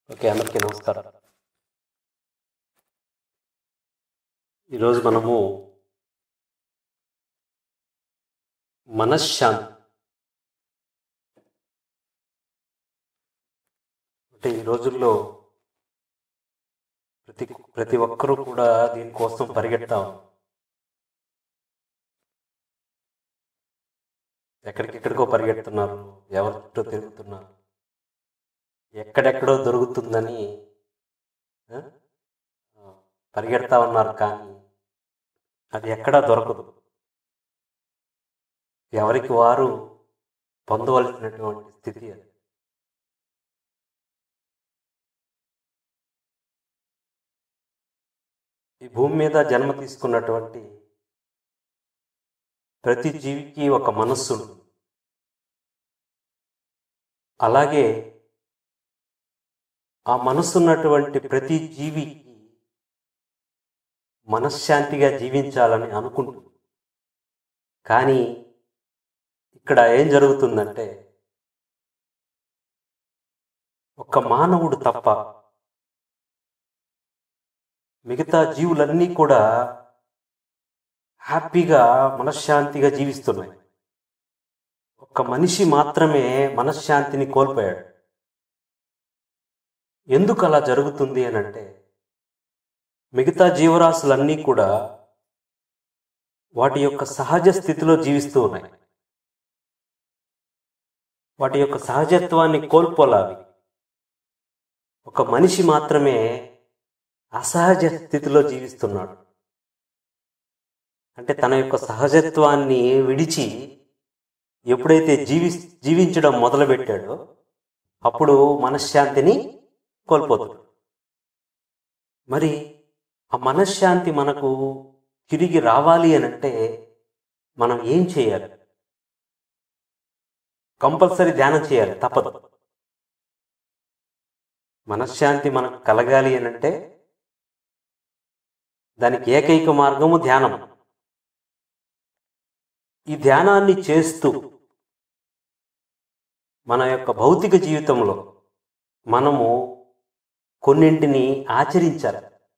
Okay అందరికీ నమస్కారం ఈరోజు మనము మనశ్శాంతి అంటే ఈ రోజుల్లో ప్రతి ప్రతి ఒక్కరూ కూడా దీనికోసం పరిగెడతాం ఎక్కడికెక్కడికో పరిగెడుతున్నారు ఎవరి చుట్టూ తిరుగుతున్నారు ఎక్కడెక్కడో దొరుకుతుందని ఆ, ఆ, పరిగెడతా ఉన్నారు కానీ అది ఎక్కడా దొరకదు ఎవరికి వారు పొందవలసినటువంటి స్థితి అది ఈ భూమి మీద జన్మ తీసుకున్నటువంటి ప్రతి జీవికి ఒక మనస్సు ఉంటుంది. అలాగే ఆ మనస్సున్నటువంటి ప్రతి జీవికి మనశ్శాంతిగా జీవించాలని అనుకుంటుంది కానీ ఇక్కడ ఏం జరుగుతుందంటే ఒక మానవుడు తప్ప మిగతా జీవులన్నీ కూడా హ్యాపీగా మనశ్శాంతిగా జీవిస్తున్నాయి ఒక మనిషి మాత్రమే మనశ్శాంతిని కోల్పోయాడు ఎందుకు అలా జరుగుతుంది అని అంటే మిగతా జీవరాశులన్నీ కూడా వాటి యొక్క సహజ స్థితిలో జీవిస్తూ ఉన్నాయి వాటి యొక్క సహజత్వాన్ని కోల్పోలావి ఒక మనిషి మాత్రమే అసహజ స్థితిలో జీవిస్తున్నాడు అంటే తన యొక్క సహజత్వాన్ని విడిచి ఎప్పుడైతే జీవి జీవించడం మొదలుపెట్టాడో అప్పుడు మనశ్శాంతిని కోల్పోతాడు మరి ఆ మనశ్శాంతి మనకు తిరిగి రావాలి అని అంటే మనం ఏం చేయాలి కంపల్సరీ ధ్యానం చేయాలి తప్పదు మనశ్శాంతి మనకు కలగాలి అని అంటే దానికి ఏకైక మార్గము ధ్యానం ఈ ధ్యానాన్ని చేస్తూ మన యొక్క భౌతిక జీవితంలో మనము కొన్నింటిని ఆచరించాలి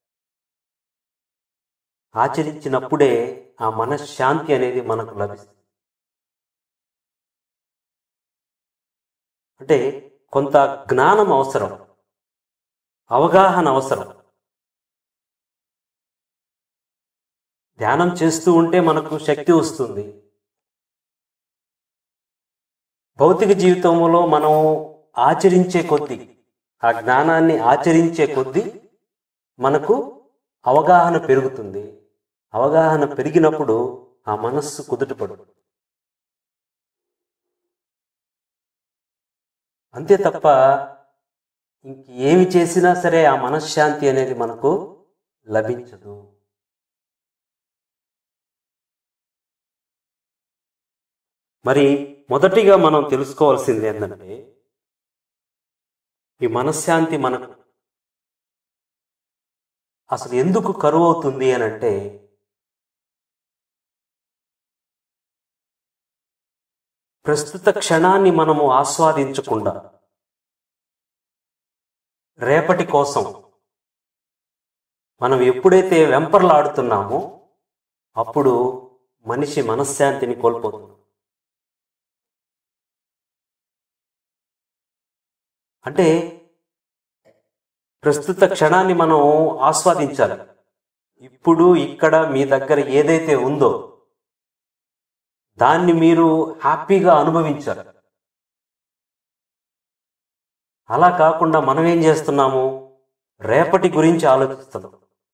ఆచరించినప్పుడే ఆ మనశ్శాంతి అనేది మనకు లభిస్తుంది అంటే కొంత జ్ఞానం అవసరం అవగాహన అవసరం ధ్యానం చేస్తూ ఉంటే మనకు శక్తి వస్తుంది భౌతిక జీవితంలో మనం ఆచరించే కొద్దీ ఆ జ్ఞానాన్ని ఆచరించే కొద్దీ మనకు అవగాహన పెరుగుతుంది అవగాహన పెరిగినప్పుడు ఆ మనస్సు కుదుటపడు అంతే తప్ప ఇంక ఏమి చేసినా సరే ఆ మనశ్శాంతి అనేది మనకు లభించదు మరి మొదటిగా మనం తెలుసుకోవాల్సింది ఏంటంటే ఈ మనశ్శాంతి మనకు అసలు ఎందుకు కరువు అవుతుంది అని అంటే ప్రస్తుత క్షణాన్ని మనము ఆస్వాదించకుండా రేపటి కోసం మనం ఎప్పుడైతే వెంపర్లాడుతున్నామో అప్పుడు మనిషి మనశ్శాంతిని కోల్పోతుంది అంటే ప్రస్తుత క్షణాన్ని మనం ఆస్వాదించాలి ఇప్పుడు ఇక్కడ మీ దగ్గర ఏదైతే ఉందో దాన్ని మీరు హ్యాపీగా అనుభవించాలి అలా కాకుండా మనం ఏం చేస్తున్నాము రేపటి గురించి ఆలోచిస్తున్నాం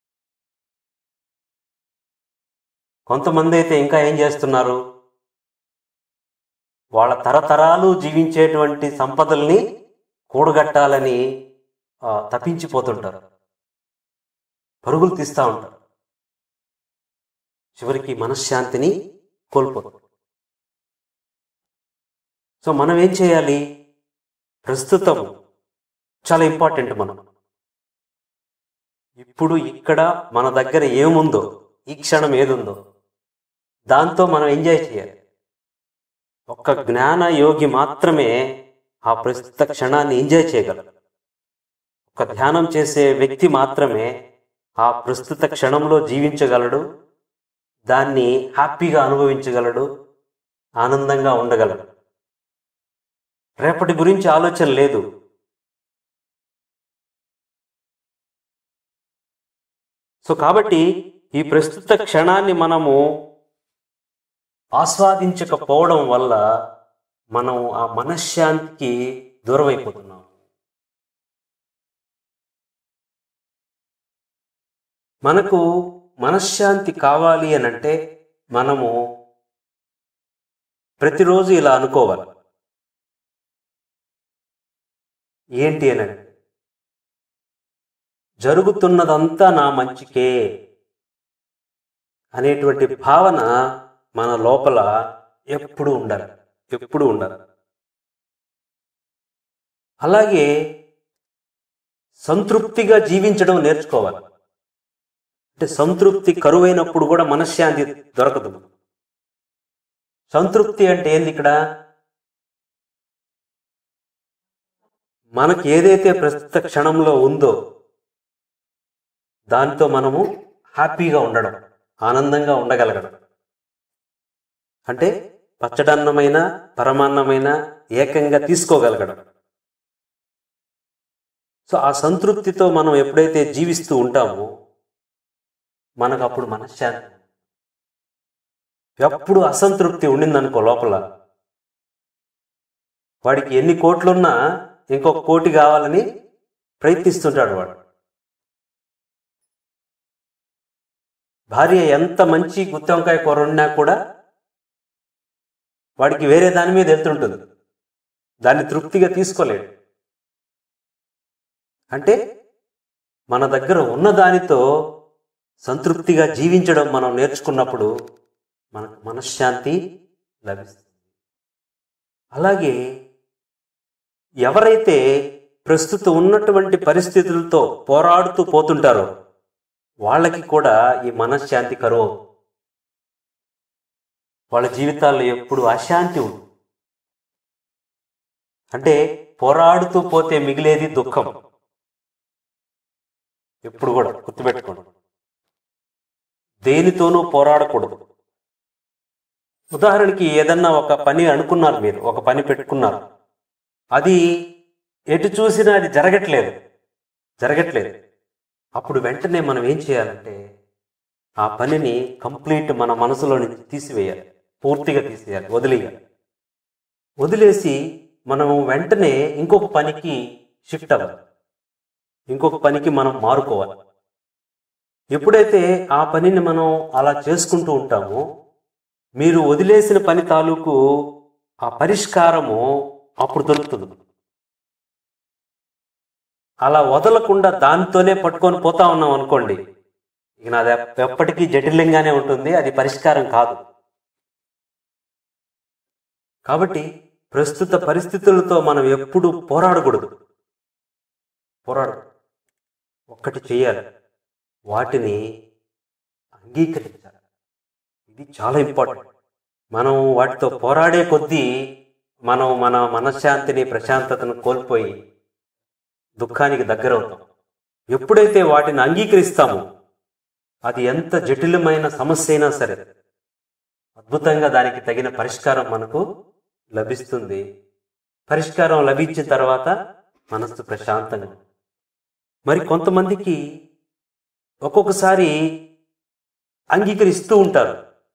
కొంతమంది అయితే ఇంకా ఏం చేస్తున్నారు వాళ్ళ తరతరాలు జీవించేటువంటి సంపదల్ని కూడగట్టాలని ఆ, తప్పించిపోతుంటారు పరుగులు తీస్తూ ఉంటారు చివరికి మనశ్శాంతిని కోల్పోతారు సో మనం ఏం చేయాలి ప్రస్తుతం చాలా ఇంపార్టెంట్ మనం ఇప్పుడు ఇక్కడ మన దగ్గర ఏముందో ఈ క్షణం ఏదుందో దాంతో మనం ఎంజాయ్ చేయాలి ఒక్క జ్ఞాన యోగి మాత్రమే ఆ ప్రస్తుత క్షణాన్ని ఎంజాయ్ చేయగలరు ఒక ధ్యానం చేసే వ్యక్తి మాత్రమే ఆ ప్రస్తుత క్షణంలో జీవించగలడు దాన్ని హ్యాపీగా అనుభవించగలడు ఆనందంగా ఉండగలడు రేపటి గురించి ఆలోచన లేదు సో కాబట్టి ఈ ప్రస్తుత క్షణాన్ని మనము ఆస్వాదించకపోవడం వల్ల మనం ఆ మనశ్శాంతికి దూరం అయిపోతున్నాం మనకు మనశ్శాంతి కావాలి అని అంటే మనము ప్రతిరోజు ఇలా అనుకోవాలి ఏంటి అని అంటే జరుగుతున్నదంతా నా మంచికే అనేటువంటి భావన మన లోపల ఎప్పుడు ఉండాలి ఎప్పుడు ఉండాలి అలాగే సంతృప్తిగా జీవించడం నేర్చుకోవాలి అంటే సంతృప్తి కరువైనప్పుడు కూడా మనశ్శాంతి దొరకదు సంతృప్తి అంటే ఏంది ఇక్కడ మనకి ఏదైతే ప్రస్తుత క్షణంలో ఉందో దాంతో మనము హ్యాపీగా ఉండడం ఆనందంగా ఉండగలగడం అంటే పచ్చడన్నమైన పరమాన్నమైన ఏకంగా తీసుకోగలగడం సో ఆ సంతృప్తితో మనం ఎప్పుడైతే జీవిస్తూ ఉంటామో మనకు అప్పుడు మనశ్శాంతి ఎప్పుడు అసంతృప్తి ఉండిందనుకో లోపల వాడికి ఎన్ని కోట్లున్నా ఇంకొక కోటి కావాలని ప్రయత్నిస్తుంటాడు వాడు భార్య ఎంత మంచి గుత్తి వంకాయ కూర ఉన్నా కూడా వాడికి వేరే దాని మీద వెళ్తుంటుంది దాన్ని తృప్తిగా తీసుకోలేడు అంటే మన దగ్గర ఉన్న దానితో సంతృప్తిగా జీవించడం మనం నేర్చుకున్నప్పుడు మనకు మనశ్శాంతి లభిస్తుంది అలాగే ఎవరైతే ప్రస్తుతం ఉన్నటువంటి పరిస్థితులతో పోరాడుతూ పోతుంటారో వాళ్ళకి కూడా ఈ మనశ్శాంతి కరువు అవుతుంది. వాళ్ళ జీవితాల్లో ఎప్పుడు అశాంతి ఉంది అంటే పోరాడుతూ పోతే మిగిలేది దుఃఖం ఎప్పుడు కూడా గుర్తుపెట్టుకోండి దేనితోనూ పోరాడకూడదు ఉదాహరణకి ఏదన్నా ఒక పని అనుకున్నారు మీరు ఒక పని పెట్టుకున్నారు అది ఎటు చూసినా అది జరగట్లేదు జరగట్లేదు అప్పుడు వెంటనే మనం ఏం చేయాలంటే ఆ పనిని కంప్లీట్ మన మనసులో నుంచి తీసివేయాలి పూర్తిగా తీసేయాలి వదిలేయాలి వదిలేసి మనం వెంటనే ఇంకొక పనికి షిఫ్ట్ అవ్వాలి ఇంకొక పనికి మనం మారుకోవాలి ఎప్పుడైతే ఆ పనిని మనం అలా చేసుకుంటూ ఉంటామో మీరు వదిలేసిన పని తాలూకు ఆ పరిష్కారము అప్పుడు దొరుకుతుంది అలా వదలకుండా దాంతోనే పట్టుకొని పోతా ఉన్నాం అనుకోండి ఇక నాది ఎప్- ఎప్పటికీ జటిలంగానే ఉంటుంది అది పరిష్కారం కాదు కాబట్టి ప్రస్తుత పరిస్థితులతో మనం ఎప్పుడు పోరాడకూడదు పోరాడదు ఒక్కటి చేయాలి వాటిని అంగీకరించాలి ఇది చాలా ఇంపార్టెంట్ మనం వాటితో పోరాడే కొద్దీ మనం మన మనశ్శాంతిని ప్రశాంతతను కోల్పోయి దుఃఖానికి దగ్గరవుతాం ఎప్పుడైతే వాటిని అంగీకరిస్తామో అది ఎంత జటిలమైన సమస్య అయినా సరే అద్భుతంగా దానికి తగిన పరిష్కారం మనకు లభిస్తుంది పరిష్కారం లభించిన తర్వాత మనస్సు ప్రశాంతంగా ఉంటుంది. మరి కొంతమందికి ఒక్కొక్కసారి అంగీకరిస్తూ ఉంటారు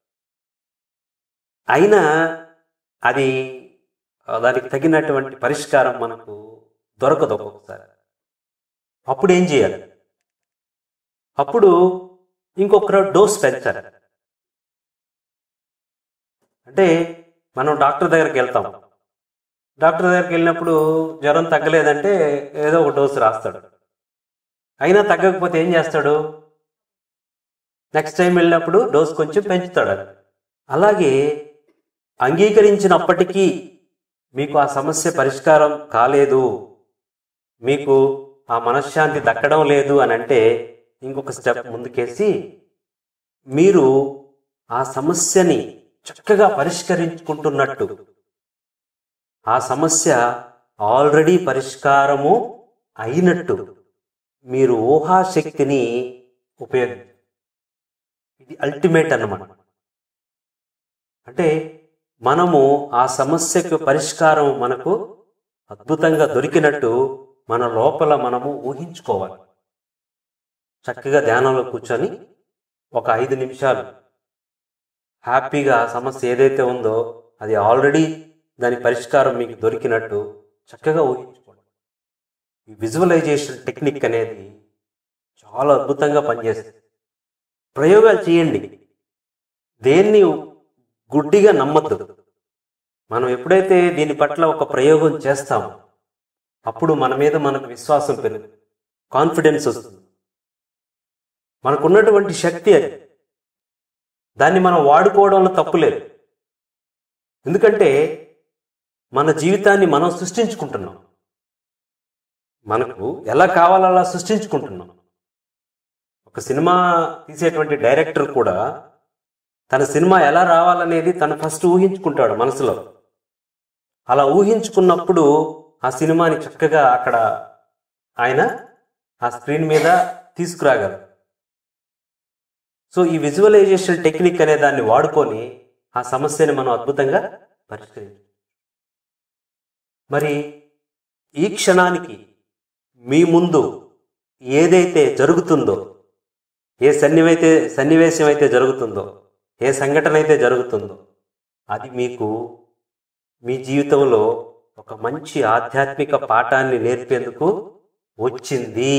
అయినా అది ఆ, దానికి తగినటువంటి పరిష్కారం మనకు దొరకదు ఒక్కొక్కసారి అప్పుడు ఏం చేయాలి అప్పుడు ఇంకొకరు డోస్ పెంచాలి అంటే మనం డాక్టర్ దగ్గరికి వెళ్తాం డాక్టర్ దగ్గరికి వెళ్ళినప్పుడు జ్వరం తగ్గలేదంటే ఏదో ఒక డోసు రాస్తాడు అయినా తగ్గకపోతే ఏం చేస్తాడు నెక్స్ట్ టైం వెళ్ళినప్పుడు డోస్ కొంచెం పెంచుతాడు అది. అలాగే అంగీకరించినప్పటికీ మీకు ఆ సమస్య పరిష్కారం కాలేదు మీకు ఆ మనశ్శాంతి దక్కడం లేదు అని అంటే ఇంకొక స్టెప్ ముందుకేసి మీరు ఆ సమస్యని చక్కగా పరిష్కరించుకుంటున్నట్టు ఆ సమస్య ఆల్రెడీ పరిష్కారము అయినట్టు మీరు ఊహాశక్తిని ఉపయోగించాలి ఇది అల్టిమేట్ అన్నమాట అంటే మనము ఆ సమస్యకు పరిష్కారం మనకు అద్భుతంగా దొరికినట్టు మన లోపల మనము ఊహించుకోవాలి చక్కగా ధ్యానంలో కూర్చొని ఒక ఐదు నిమిషాలు హ్యాపీగా ఆ సమస్య ఏదైతే ఉందో అది ఆల్రెడీ దాని పరిష్కారం మీకు దొరికినట్టు చక్కగా ఊహించుకోండి ఈ విజువలైజేషన్ టెక్నిక్ అనేది చాలా అద్భుతంగా పనిచేస్తుంది ప్రయోగాలు చేయండి దేన్ని గుడ్డిగా నమ్మద్దు మనం ఎప్పుడైతే దీని పట్ల ఒక ప్రయోగం చేస్తామో అప్పుడు మన మీద మనకు విశ్వాసం పెరుగుతుంది కాన్ఫిడెన్స్ వస్తుంది మనకున్నటువంటి శక్తి అది దాన్ని మనం వాడుకోవడంలో తప్పు లేదు ఎందుకంటే మన జీవితాన్ని మనం సృష్టించుకుంటున్నాం మనకు ఎలా కావాలో అలా సృష్టించుకుంటున్నాం ఒక సినిమా తీసేటువంటి డైరెక్టర్ కూడా తన సినిమా ఎలా రావాలనేది తను ఫస్ట్ ఊహించుకుంటాడు మనసులో అలా ఊహించుకున్నప్పుడు ఆ సినిమాని చక్కగా అక్కడ ఆయన ఆ స్క్రీన్ మీద తీసుకురాగలరు సో ఈ విజువలైజేషన్ టెక్నిక్ అనే దాన్ని వాడుకొని ఆ సమస్యని మనం అద్భుతంగా పరిష్కరించాం మరి ఈ క్షణానికి మీ ముందు ఏదైతే జరుగుతుందో ఏ సన్నివైతే సన్నివేశం అయితే జరుగుతుందో ఏ సంఘటన అయితే జరుగుతుందో అది మీకు మీ జీవితంలో ఒక మంచి ఆధ్యాత్మిక పాఠాన్ని నేర్పేందుకు వచ్చింది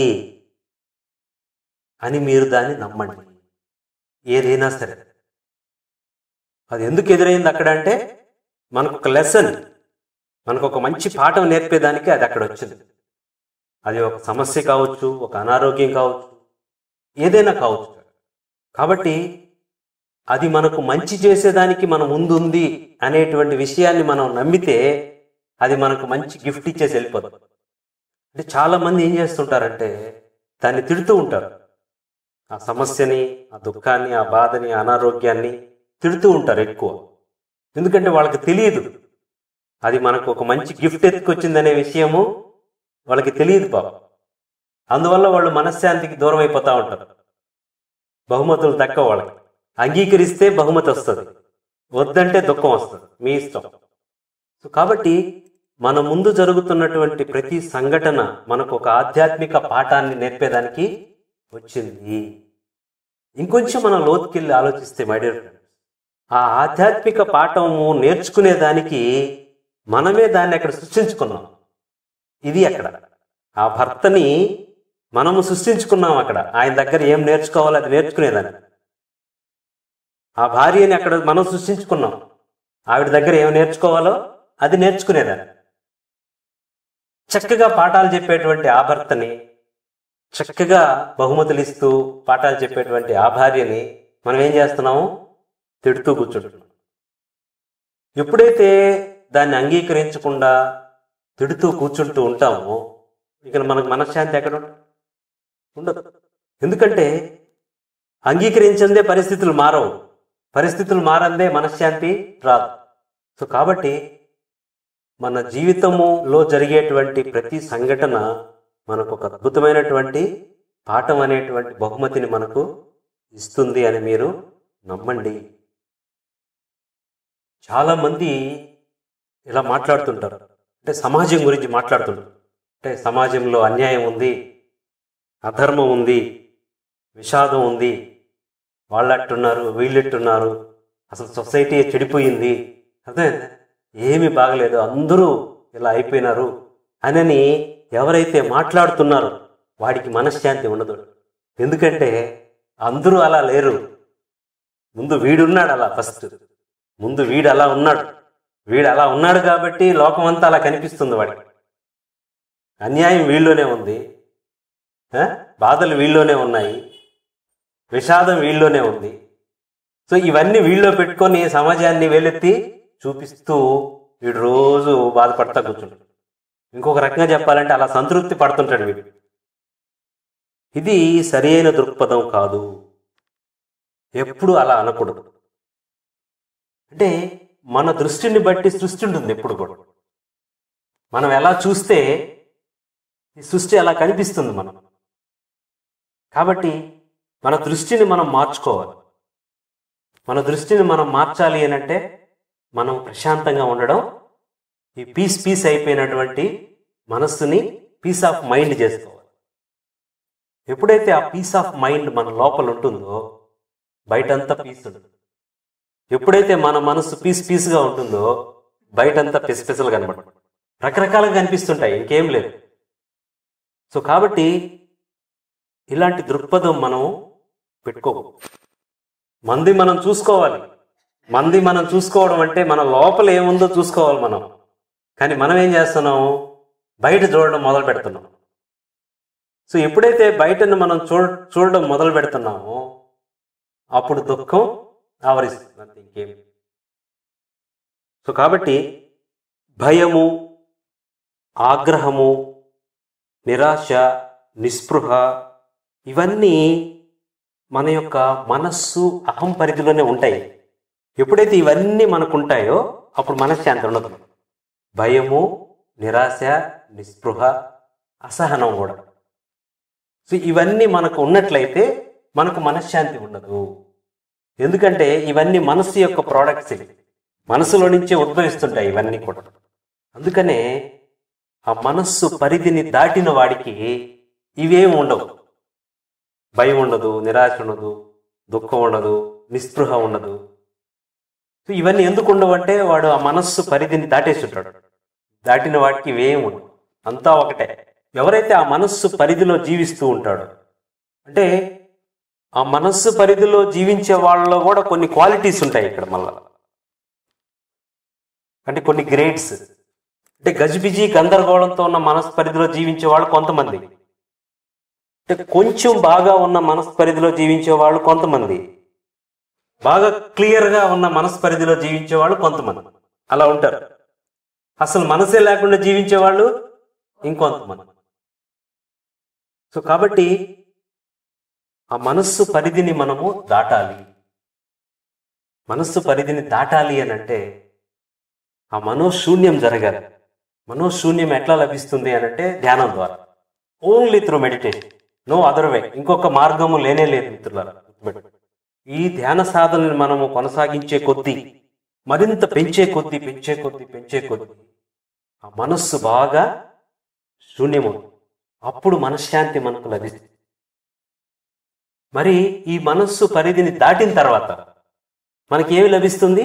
అని మీరు దాన్ని నమ్మండి ఏదైనా సరే అది ఎందుకు ఎదురైంది అక్కడ అంటే మనకు ఒక లెసన్ మనకు ఒక మంచి పాఠం నేర్పేదానికి అది అక్కడ వచ్చింది అది ఒక సమస్య కావచ్చు ఒక అనారోగ్యం కావచ్చు ఏదైనా కావచ్చు కాబట్టి అది మనకు మంచి చేసేదానికి మన ముందుంది అనేటువంటి విషయాన్ని మనం నమ్మితే అది మనకు మంచి గిఫ్ట్ ఇచ్చేసి వెళ్ళిపోతుంది అంటే చాలా మంది ఏం చేస్తుంటారంటే దాన్ని తిడుతూ ఉంటారు ఆ సమస్యని ఆ దుఃఖాన్ని ఆ బాధని ఆ అనారోగ్యాన్ని తిడుతూ ఉంటారు ఎక్కువ ఎందుకంటే వాళ్ళకి తెలియదు అది మనకు ఒక మంచి గిఫ్ట్ ఎత్తుకొచ్చిందనే విషయము వాళ్ళకి తెలియదు పాప అందువల్ల వాళ్ళు మనశ్శాంతికి దూరం అయిపోతూ ఉంటారు బహుమతులు తక్కువ వాళ్ళకి అంగీకరిస్తే బహుమతి వస్తుంది వద్దంటే దుఃఖం వస్తుంది మీ ఇష్టం సో కాబట్టి మన ముందు జరుగుతున్నటువంటి ప్రతి సంఘటన మనకు ఒక ఆధ్యాత్మిక పాఠాన్ని నేర్పేదానికి వచ్చింది ఇంకొంచెం మనం లోతుకెళ్ళి ఆలోచిస్తే మై డియర్ ఫ్రెండ్స్ ఆ ఆధ్యాత్మిక పాఠము నేర్చుకునేదానికి మనమే దాన్ని అక్కడ సృష్టించుకున్నాం ఇది అక్కడ ఆ భర్తని మనము సృష్టించుకున్నాం అక్కడ ఆయన దగ్గర ఏం నేర్చుకోవాలో అది నేర్చుకునేదాన్ని ఆ భార్యని అక్కడ మనం సృష్టించుకున్నాం ఆవిడ దగ్గర ఏం నేర్చుకోవాలో అది నేర్చుకునేదాన్ని చక్కగా పాఠాలు చెప్పేటువంటి ఆ భర్తని చక్కగా బహుమతులు ఇస్తూ పాఠాలు చెప్పేటువంటి ఆ భార్యని మనం ఏం చేస్తున్నాము తిడుతూ కూర్చుంటున్నాం ఎప్పుడైతే దాన్ని అంగీకరించకుండా తిడుతూ కూర్చుంటూ ఉంటామో ఇక మనకు మనశ్శాంతి ఎక్కడ ఉంటుంది? ఉండదు ఎందుకంటే అంగీకరించందే పరిస్థితులు మారవు పరిస్థితులు మారందే మనశ్శాంతి రాదు సో కాబట్టి మన జీవితములో జరిగేటువంటి ప్రతి సంఘటన మనకు ఒక అద్భుతమైనటువంటి పాఠం అనేటువంటి బహుమతిని మనకు ఇస్తుంది అని మీరు నమ్మండి చాలామంది ఇలా మాట్లాడుతుంటారు అంటే సమాజం గురించి మాట్లాడుతుంటారు అంటే సమాజంలో అన్యాయం ఉంది అధర్మం ఉంది విషాదం ఉంది వాళ్ళట్టున్నారు వీళ్ళెట్టున్నారు అసలు సొసైటీ చెడిపోయింది అర్థమైందా ఏమీ బాగలేదు అందరూ ఇలా అయిపోయినారు అనని ఎవరైతే మాట్లాడుతున్నారో వాడికి మనశ్శాంతి ఉండదు ఎందుకంటే అందరూ అలా లేరు ముందు వీడున్నాడు అలా ఫస్ట్ ముందు వీడు అలా ఉన్నాడు వీడు అలా ఉన్నాడు కాబట్టి లోకం అంతా అలా కనిపిస్తుంది వాడికి అన్యాయం వీళ్ళలోనే ఉంది ఆ? బాధలు వీళ్ళలోనే ఉన్నాయి విషాదం వీళ్ళలోనే ఉంది సో ఇవన్నీ వీళ్ళలో పెట్టుకొని సమాజాన్ని వేలెత్తి చూపిస్తూ వీడు రోజు బాధపడతా కూర్చుంటాడు ఇంకొక రకంగా చెప్పాలంటే అలా సంతృప్తి పడుతుంటాడు వీడు ఇది సరైన దృక్పథం కాదు ఎప్పుడు అలా అనకూడదు అంటే మన దృష్టిని బట్టి సృష్టి ఉంటుంది ఎప్పుడు కూడా మనం ఎలా చూస్తే ఈ సృష్టి అలా కనిపిస్తుంది మనం కాబట్టి మన దృష్టిని మనం మార్చుకోవాలి మన దృష్టిని మనం మార్చాలి అని అంటే మనం ప్రశాంతంగా ఉండడం ఈ పీస్ పీస్ అయిపోయినటువంటి మనస్సుని పీస్ ఆఫ్ మైండ్ చేసుకోవాలి ఎప్పుడైతే ఆ పీస్ ఆఫ్ మైండ్ మన లోపల ఉంటుందో బయటంతా పీస్ ఉంటుంది ఎప్పుడైతే మన మనస్సు పీస్ పీస్గా ఉంటుందో బయటంతా పిసపిసలు కనబడదు రకరకాలుగా కనిపిస్తుంటాయి ఇంకేం లేదు సో కాబట్టి ఇలాంటి దృక్పథం మనం పెట్టుకోకూడదు మంది మనం చూసుకోవాలి మంది మనం చూసుకోవడం అంటే మన లోపల ఏముందో చూసుకోవాలి మనం కానీ మనం ఏం చేస్తున్నాం బయట చూడడం మొదలు పెడుతున్నాం సో ఎప్పుడైతే బయటను మనం చూడ చూడడం మొదలు పెడుతున్నామో అప్పుడు దుఃఖం ఆవరిస్తుంది అంతే ఇంకేం సో కాబట్టి భయము ఆగ్రహము నిరాశ నిస్పృహ ఇవన్నీ మన యొక్క మనస్సు అహం పరిధిలోనే ఉంటాయి ఎప్పుడైతే ఇవన్నీ మనకు ఉంటాయో అప్పుడు మనశ్శాంతి ఉండదు భయము నిరాశ నిస్పృహ అసహనం కూడా సో ఇవన్నీ మనకు ఉన్నట్లయితే మనకు మనశ్శాంతి ఉండదు ఎందుకంటే ఇవన్నీ మనస్సు యొక్క ప్రోడక్ట్స్ ఇవి మనసులో నుంచే ఉద్భవిస్తుంటాయి ఇవన్నీ కూడా అందుకనే ఆ మనస్సు పరిధిని దాటిన వాడికి ఇవేం ఉండవు భయం ఉండదు నిరాశ ఉండదు దుఃఖం ఉండదు నిస్పృహ ఉండదు సో ఇవన్నీ ఎందుకు ఉండవు అంటే వాడు ఆ మనస్సు పరిధిని దాటేసి ఉంటాడు దాటిన వాడికి ఇవేం ఉండవు అంతా ఒకటే ఎవరైతే ఆ మనస్సు పరిధిలో జీవిస్తూ ఉంటాడో అంటే ఆ మనస్సు పరిధిలో జీవించే వాళ్ళలో కూడా కొన్ని క్వాలిటీస్ ఉంటాయి ఇక్కడ మళ్ళా అంటే కొన్ని గ్రేడ్స్ అంటే గజిబిజి గందరగోళంతో ఉన్న మనస్సు పరిధిలో జీవించే వాళ్ళు కొంతమంది అంటే కొంచెం బాగా ఉన్న మనస్సు పరిధిలో జీవించే వాళ్ళు కొంతమంది బాగా క్లియర్గా ఉన్న మనస్సు పరిధిలో జీవించే వాళ్ళు కొంతమంది అలా ఉంటారు అసలు మనసే లేకుండా జీవించే వాళ్ళు ఇంకొంతమంది సో కాబట్టి ఆ మనస్సు పరిధిని మనము దాటాలి మనస్సు పరిధిని దాటాలి అని అంటే ఆ మనోశూన్యం జరగాలి మనోశూన్యం ఎట్లా లభిస్తుంది అని అంటే ధ్యానం ద్వారా only through meditation no other way ఇంకొక మార్గము లేనే లేదు మిత్రులారా గుర్తుపెట్టుకోండి. ఈ ధ్యాన సాధనని మనము కొనసాగించే కొద్దీ మరింత పెంచే కొద్దీ పెంచే కొద్దీ పెంచే కొద్దీ ఆ మనస్సు బాగా శూన్యమవుతుంది అప్పుడు మనశ్శాంతి మనకు లభిస్తుంది మరి ఈ మనస్సు పరిధిని దాటిన తర్వాత మనకి ఏమి లభిస్తుంది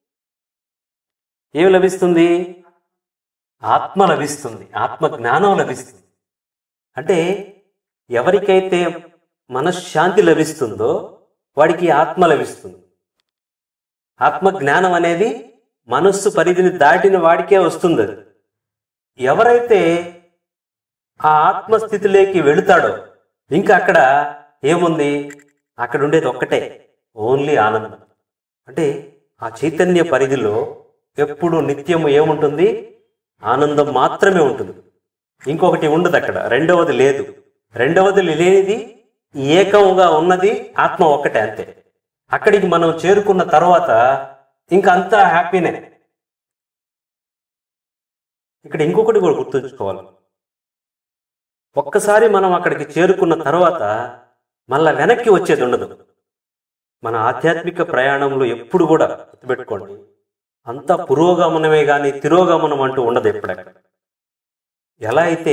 ఏమి లభిస్తుంది ఆత్మ లభిస్తుంది ఆత్మ జ్ఞానం లభిస్తుంది అంటే ఎవరికైతే మనశ్శాంతి లభిస్తుందో వాడికి ఆత్మ లభిస్తుంది ఆత్మ జ్ఞానం అనేది మనస్సు పరిధిని దాటిన వాడికే వస్తుంది అది ఎవరైతే ఆ ఆత్మస్థితిలోకి వెళుతాడో ఇంకా అక్కడ ఏముంది అక్కడ ఉండేది ఒక్కటే ఓన్లీ ఆనందం అంటే ఆ చైతన్య పరిధిలో ఎప్పుడు నిత్యము ఏముంటుంది ఆనందం మాత్రమే ఉంటుంది ఇంకొకటి ఉండదు అక్కడ రెండవది లేదు రెండవది లేనిది ఏకంగా ఉన్నది ఆత్మ ఒక్కటే అంతే అక్కడికి మనం చేరుకున్న తర్వాత ఇంకా అంతా హ్యాపీనే ఇక్కడ ఇంకొకటి కూడా గుర్తుంచుకోవాలి ఒక్కసారి మనం అక్కడికి చేరుకున్న తర్వాత మళ్ళా వెనక్కి వచ్చేది ఉండదు మన ఆధ్యాత్మిక ప్రయాణంలో ఎప్పుడు కూడా గుర్తుపెట్టుకోండి అంతా పురోగమనమే కానీ తిరోగమనం అంటూ ఉండదు ఎప్పుడెక్కడ ఎలా అయితే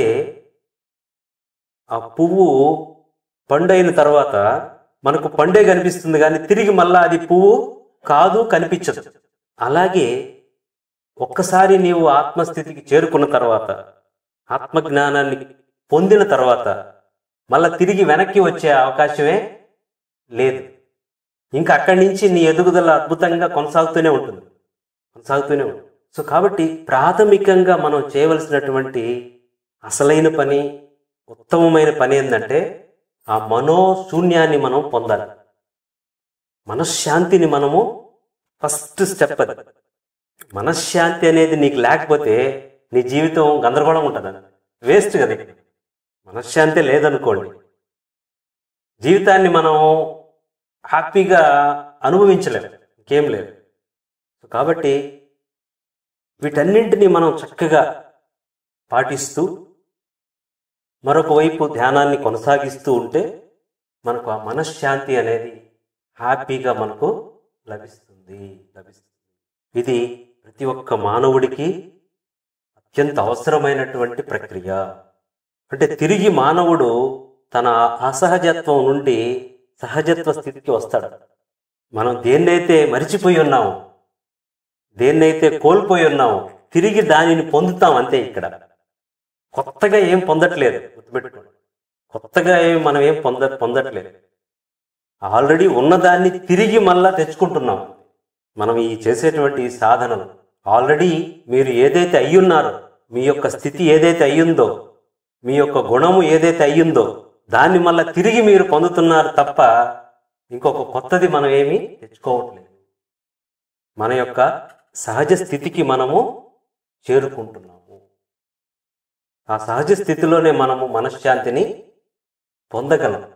ఆ పువ్వు పండైన తర్వాత మనకు పండే కనిపిస్తుంది కానీ తిరిగి మళ్ళా అది పువ్వు కాదు కనిపించదు అలాగే ఒక్కసారి నీవు ఆత్మస్థితికి చేరుకున్న తర్వాత ఆత్మజ్ఞానాన్ని పొందిన తర్వాత మళ్ళా తిరిగి వెనక్కి వచ్చే అవకాశమే లేదు ఇంకా అక్కడి నుంచి నీ ఎదుగుదల అద్భుతంగా కొనసాగుతూనే ఉంటుంది కొనసాగుతూనే ఉంటుంది సో కాబట్టి ప్రాథమికంగా మనం చేయవలసినటువంటి అసలైన పని ఉత్తమమైన పని ఏంటంటే ఆ మనోశూన్యాన్ని మనం పొందాలి మనశ్శాంతిని మనము ఫస్ట్ స్టెప్ అది మనశ్శాంతి అనేది నీకు లేకపోతే నీ జీవితం గందరగోళం ఉంటుంది వేస్ట్ కదా ఇక. మనశ్శాంతి లేదనుకోండి జీవితాన్ని మనం హ్యాపీగా అనుభవించలేము ఇంకేం లేదు కాబట్టి వీటన్నింటినీ మనం చక్కగా పాటిస్తూ మరొక వైపు ధ్యానాన్ని కొనసాగిస్తూ ఉంటే మనకు ఆ మనశ్శాంతి అనేది హ్యాపీగా మనకు లభిస్తుంది లభిస్తుంది ఇది ప్రతి ఒక్క మానవుడికి అత్యంత అవసరమైనటువంటి ప్రక్రియ అంటే తిరిగి మానవుడు తన అసహజత్వం నుండి సహజత్వ స్థితికి వస్తాడు మనం దేన్నైతే మరిచిపోయి ఉన్నామో దేన్నైతే కోల్పోయి ఉన్నామో తిరిగి దానిని పొందుతాం అంతే ఇక్కడ కొత్తగా ఏం పొందట్లేదు గుర్తుపెట్టుకోండి కొత్తగా ఏం మనం ఏం పొంద పొందట్లేదు ఆల్రెడీ ఉన్నదాన్ని తిరిగి మళ్ళా తెచ్చుకుంటున్నాం మనం ఈ చేసేటువంటి ఈ సాధనలు ఆల్రెడీ మీరు ఏదైతే అయ్యున్నారో మీ యొక్క స్థితి ఏదైతే అయ్యిందో మీ యొక్క గుణము ఏదైతే అయ్యిందో దాన్ని మళ్ళా తిరిగి మీరు పొందుతున్నారు తప్ప ఇంకొక కొత్తది మనం ఏమీ తెచ్చుకోవట్లేదు మన యొక్క సహజ స్థితికి మనము చేరుకుంటున్నాము ఆ సహజ స్థితిలోనే మనము మనశ్శాంతిని పొందగలం